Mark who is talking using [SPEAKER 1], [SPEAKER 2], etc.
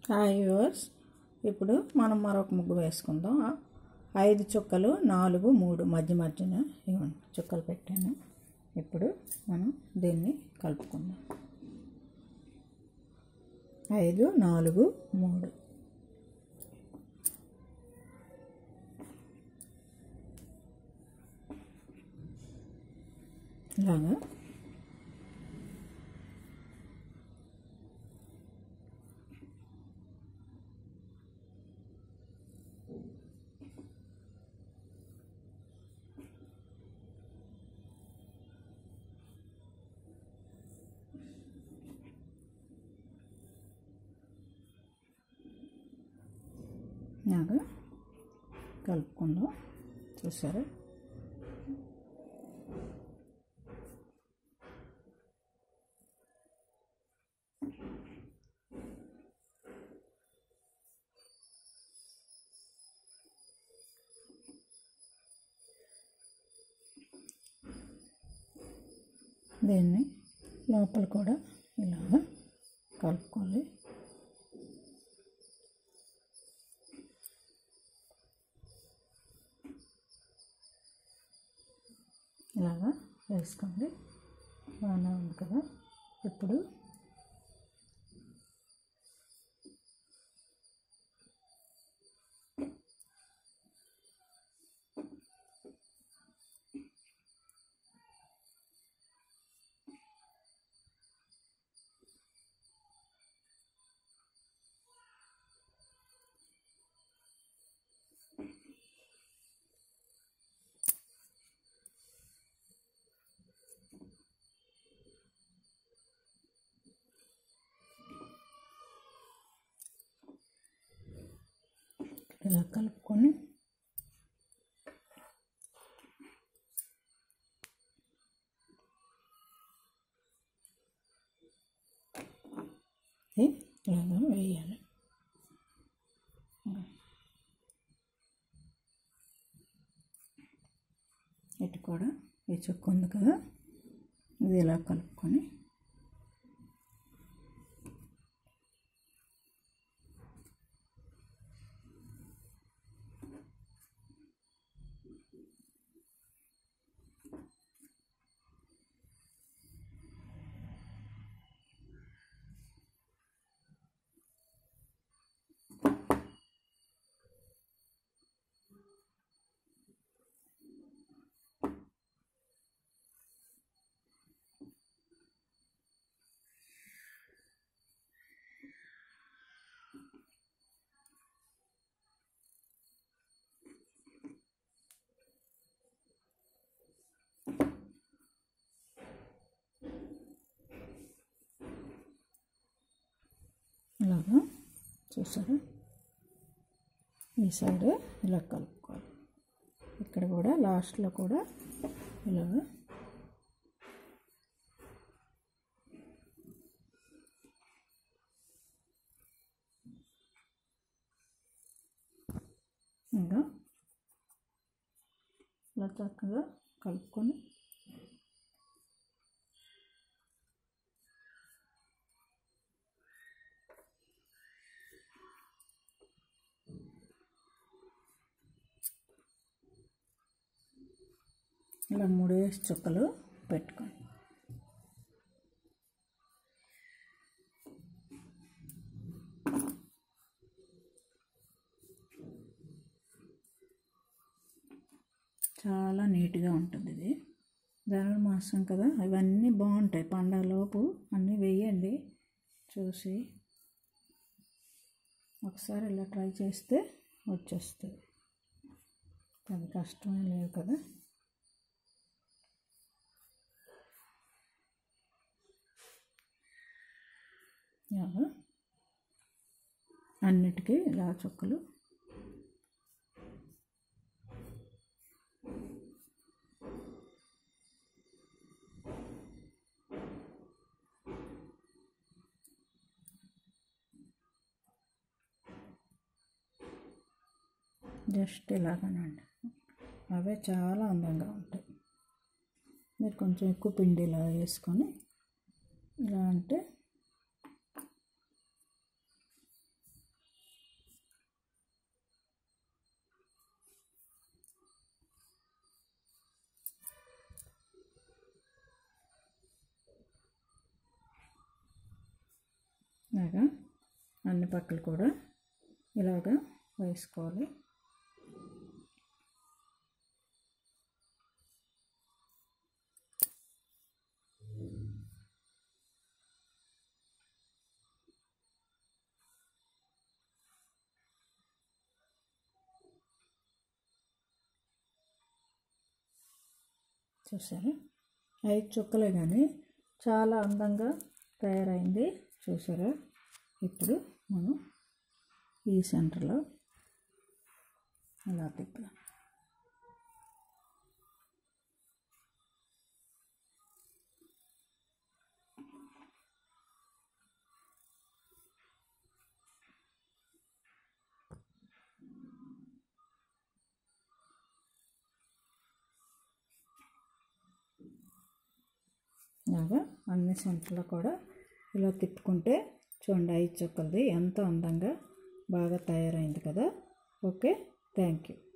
[SPEAKER 1] hi viewers ఇప్పుడు మనం మరొక ముగ్గు వేసుకుందాం ఐదు చుక్కలు నాలుగు మూడు మధ్య మధ్యన ఇవ్వండి చుక్కలు పెట్టాను ఇప్పుడు మనం దీన్ని కలుపుకుందాం ఐదు నాలుగు మూడు ఇలాగా ఇలాగా కలుపుకుందాం చూసారా దీన్ని లోపల కూడా ఇలాగ కలుపుకోవాలి ఇలాగా వేసుకోండి బాగానే ఉంది కదా ఇప్పుడు ఇలా కలుపుకొని ఇలాగా వేయాలి ఇటు కూడా ఈ చుక్క ఉంది కదా ఇది ఇలా కలుపుకొని ఇలాగా చూసారా ఈ సైడ్ ఇలా కలుపుకోవాలి ఇక్కడ కూడా లాస్ట్లో కూడా ఇలాగా ఇంకా ఇలా చక్కగా కలుపుకొని ఇలా మూడేసి చుక్కలు పెట్టుకోండి చాలా నీట్గా ఉంటుంది ఇది జనవరి మాసం కదా ఇవన్నీ బాగుంటాయి పండగలోపు అన్నీ వేయండి చూసి ఒకసారి ఇలా ట్రై చేస్తే వచ్చేస్తుంది అది కష్టమే లేదు కదా ఇలాగా అన్నిటికీ ఇలా చుక్కలు జస్ట్ ఇలాగనండి అవే చాలా అందంగా ఉంటాయి మీరు కొంచెం ఎక్కువ పిండి ఇలా వేసుకొని ఇలా అంటే ఇలాగా అన్ని పక్కలు కూడా ఇలాగా వేసుకోవాలి చూసారా ఐదు చుక్కలే కానీ చాలా అందంగా తయారైంది చూసారా ఇప్పుడు మనం ఈ సెంటర్లో అలా తిప్పాలి ఇలాగా అన్ని సెంటర్లో కూడా ఇలా తిప్పుకుంటే చూడండి ఐదు చుక్కలది ఎంతో అందంగా బాగా తయారైంది కదా ఓకే థ్యాంక్ యూ